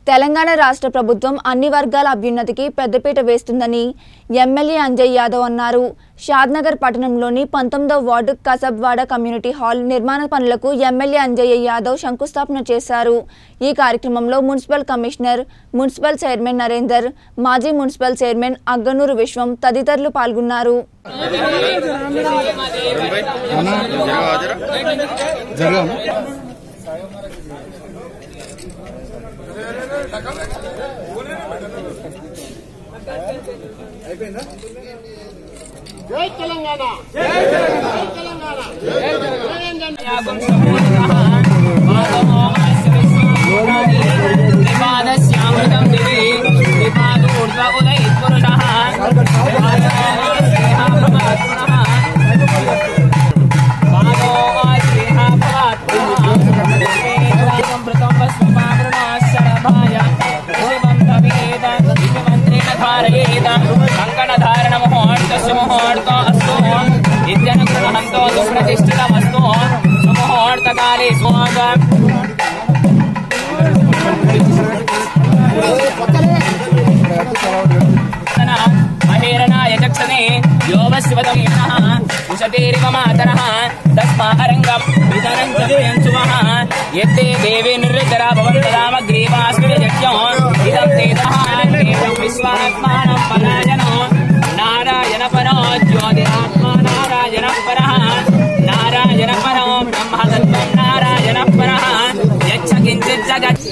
తెలంగాణ రాష్ట్ర ప్రభుత్వం అన్ని వర్గాల అభ్యున్నతికి పెద్దపీట వేస్తుందని ఎమ్మెల్యే అంజయ్ యాదవ్ అన్నారు షాద్నగర్ పట్టణంలోని పంతొమ్మిదవ వార్డు కసబ్వాడ కమ్యూనిటీ హాల్ నిర్మాణ పనులకు ఎమ్మెల్యే అంజయ్య యాదవ్ శంకుస్థాపన చేశారు ఈ కార్యక్రమంలో municipal commissioner municipal chairman Narender మాజీ మున్సిపల్ చైర్మన్ అగ్గనూరు విశ్వం తదితరులు పాల్గొన్నారు జరగం జై తెలంగాణ జై తెలంగాణ శ్యామృతం దివి ఊర్ధ్వ ఉదయ పురుష కంకణధారణ ముహూర్తస్సు ముహూర్తో అస్తు విద్యనుగ్రహంతో సుప్రతిష్ఠితమస్తు సుముహూర్తకాలే స్వాగతం మహేరణాయ చక్షనే యోగశివతం యనః ఉషతేరివ మాతరః తస్మారంగం వితరం చతుయం సువః యత్తే దేవే నిర్వితరా భవంతదామగ్రీవాస్మిత యజ్ఞం ఇదం తేదః ఏవం విశ్వాత్మానం పరాజనో నారాయణ పరో జ్యోతిరాత్మా నారాయణ పరః నారాయణ పరో బ్రహ్మతత్వం నారాయణ పరః యచ్చ కించిత్ జగత్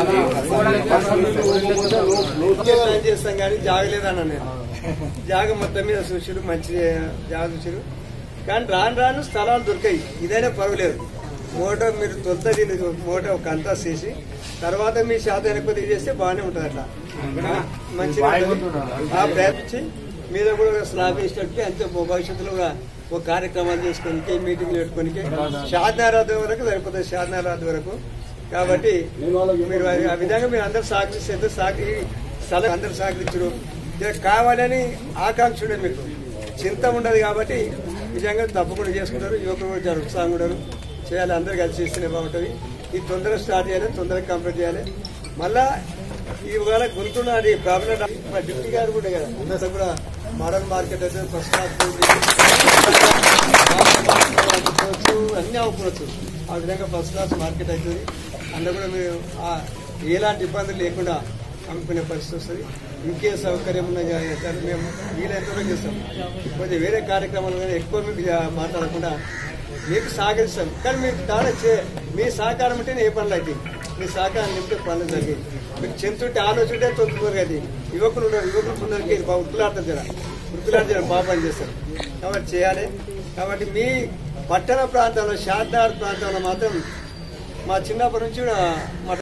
ప్లాన్ చేస్తాం కానీ జాగలేదన్న నేను జాగ మొత్తం మీద చూసిరు మంచి జాగ చూసిరు కానీ రాను రాను స్థలాలు దొరికాయి ఇదైనా పర్వాలేదు మోటో మీరు తొంత దీన్ని మోటో ఒక అంతా చేసి తర్వాత మీ శాతం ఎక్కువ తీసేస్తే బాగానే ఉంటుంది అట్లా మంచిగా ఉంటుంది. ఆ ప్రయత్నించి మీద కూడా ఒక స్లాబ్ వేసినట్టు అంతే భవిష్యత్తులో కూడా ఒక కార్యక్రమాలు చేసుకోనికి మీటింగ్లు పెట్టుకోనికి షాద్నారాధ వరకు సరిపోతుంది షాద్నారాధ వరకు కాబట్టి మీరు ఆ విధంగా మీరు అందరు సహకరిస్తే సాగి స్థలం అందరు సహకరించరు ఇక కావాలని ఆకాంక్ష ఉండదు మీకు చింత ఉండదు కాబట్టి నిజంగా తప్పకుండా చేసుకుంటారు యువకులు కూడా చాలా ఉత్సాహంగా ఉండరు చేయాలి అందరు కలిసి చేస్తేనే బాగుంటుంది ఇది తొందరగా స్టార్ట్ చేయాలి తొందరగా కంప్లీట్ చేయాలి మళ్ళా ఇవాళ గుంటున్న అది ప్రాబ్లం మా డిప్యూటీ గారు కూడా కదా అందరూ కూడా మోడల్ మార్కెట్ అయితే ఫస్ట్ క్లాస్ అన్నీ అవ్వకూడదు ఆ విధంగా ఫస్ట్ క్లాస్ మార్కెట్ అవుతుంది అందులో కూడా మీరు ఆ ఎలాంటి ఇబ్బందులు లేకుండా అమ్ముకునే పరిస్థితి వస్తుంది ఇంకే సౌకర్యం ఉన్న జా- మేము వీలైనంత వరకు చేస్తాం కొంచెం వేరే కార్యక్రమాలు కానీ ఎక్కువ మీకు జా- మాట్లాడకుండా మీకు సహకరిస్తాం కానీ మీకు తానే చే మీ సహకారం ఉంటేనే ఏ పనులు అయితే మీ సహకారం నింపితే పనులు జరిగాయి మీకు చెంతుంటే ఆలోచంటే తొందరగా అది యువకులు ఉన్నారు యువకులు కొందరికి బాగా ఉరుకులాడతారు జర ఉరుకులాడి జర బాగా పని చేస్తారు కాబట్టి చేయాలి కాబట్టి మీ పట్టణ ప్రాంతాల్లో శారదార్ ప్రాంతంలో మాత్రం మా చిన్నప్పటి నుంచి కూడా మా